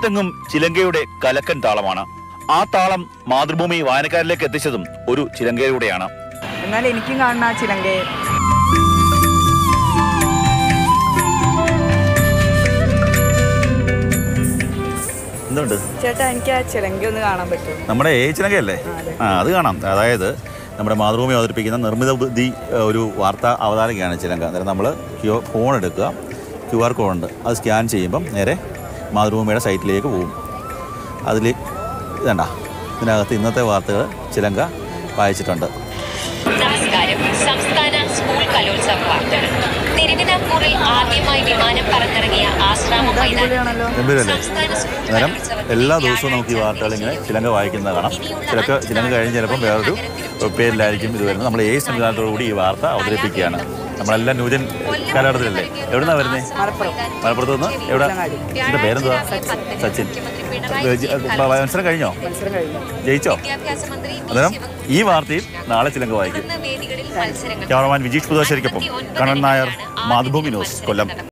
ലോകത്തെങ്ങും ചിലങ്കയുടെ കലക്കൻ താളമാണ് ആ താളം മാതൃഭൂമി വായനക്കാരിലേക്ക് എത്തിച്ചതും ഒരു ചിലങ്കയിലൂടെയാണ് എന്നാൽ എനിക്കും കാണുന്ന ആ ചിലങ്കയെ എന്തുണ്ട് ചേട്ടാ എനിക്ക് ആ ചിലങ്ക ഒന്ന് കാണാൻ പറ്റും നമ്മുടെ ഏ ചിലങ്കയല്ലേ ആ അത് കാണാം അതായത് നമ്മുടെ മാതൃഭൂമി അവതരിപ്പിക്കുന്ന നിർമ്മിത ബുദ്ധി ഏഹ്, ഒരു വാർത്താ അവതാരകയാണ് ചിലങ്ക അന്നേരം നമ്മൾ ഫോൺ എടുക്കുക ക്യു ആർ കോഡ് ഉണ്ട് അത് സ്കാൻ ചെയ്യുമ്പം നേരെ മാതൃഭൂമിയുടെ സൈറ്റിലേക്ക് പോകും അതിൽ ഇതണ്ട ഇതിനകത്ത് ഇന്നത്തെ വാർത്തകൾ ചിലങ്ക വായിച്ചിട്ടുണ്ട് നമസ്കാരം സംസ്ഥാന സ്കൂൾ കലോത്സവ വാർത്തകൾ തിരുവിതാംകൂറിൽ ആദ്യമായി വിമാനം പറന്നിറങ്ങിയ ആശ്രാമ മൈതാനം അടിപൊളിയാണല്ലോ ഗംഭീരല്ലേ സംസ്ഥാന സ്കൂൾ അന്നേരം കലോത്സവത്തിൽ എല്ലാ ദിവസവും നമുക്ക് ഈ വാർത്തകൾ ഇങ്ങനെ ചിലങ്ക വായിക്കുന്നത് കാണാം ചിലക്ക് ചിലങ്ക കഴിഞ്ഞ് ചിലപ്പം വേറൊരു പേരിലായിരിക്കും ഇത് വരുന്നത് നമ്മൾ ഏഴ് സംവിധാനത്തോടുകൂടി ഈ വാർത്ത അവതരിപ്പിക്കുകയാണ് നമ്മളെല്ലാം ന്യൂജൻ കാലഘട്ടത്തിലല്ലേ എവിടുന്നാ വരുന്നത് മലപ്പുറം മലപ്പുറത്ത് നിന്ന് എവിടെ ഉച്ചങ്ങാടി. എൻ്റെ പേരെന്തുവാ സച്ചിൻ മത്സരം കഴിഞ്ഞോ മത്സരം കഴിഞ്ഞു ജയിച്ചോ വിദ്യാഭ്യാസ മന്ത്രി വി. അന്നേരം ശിവൻകുട്ടി ഈ വാർത്തയിൽ നാളെ ചിലങ്ക വായിക്കും ഉയർന്ന വേദികളിൽ മത്സരങ്ങൾ ക്യാമറമാൻ വിജീഷ് പുതുശ്ശേരിക്കൊപ്പം കണ്ണൻ നായർ മാതൃഭൂമി ന്യൂസ് കൊല്ലം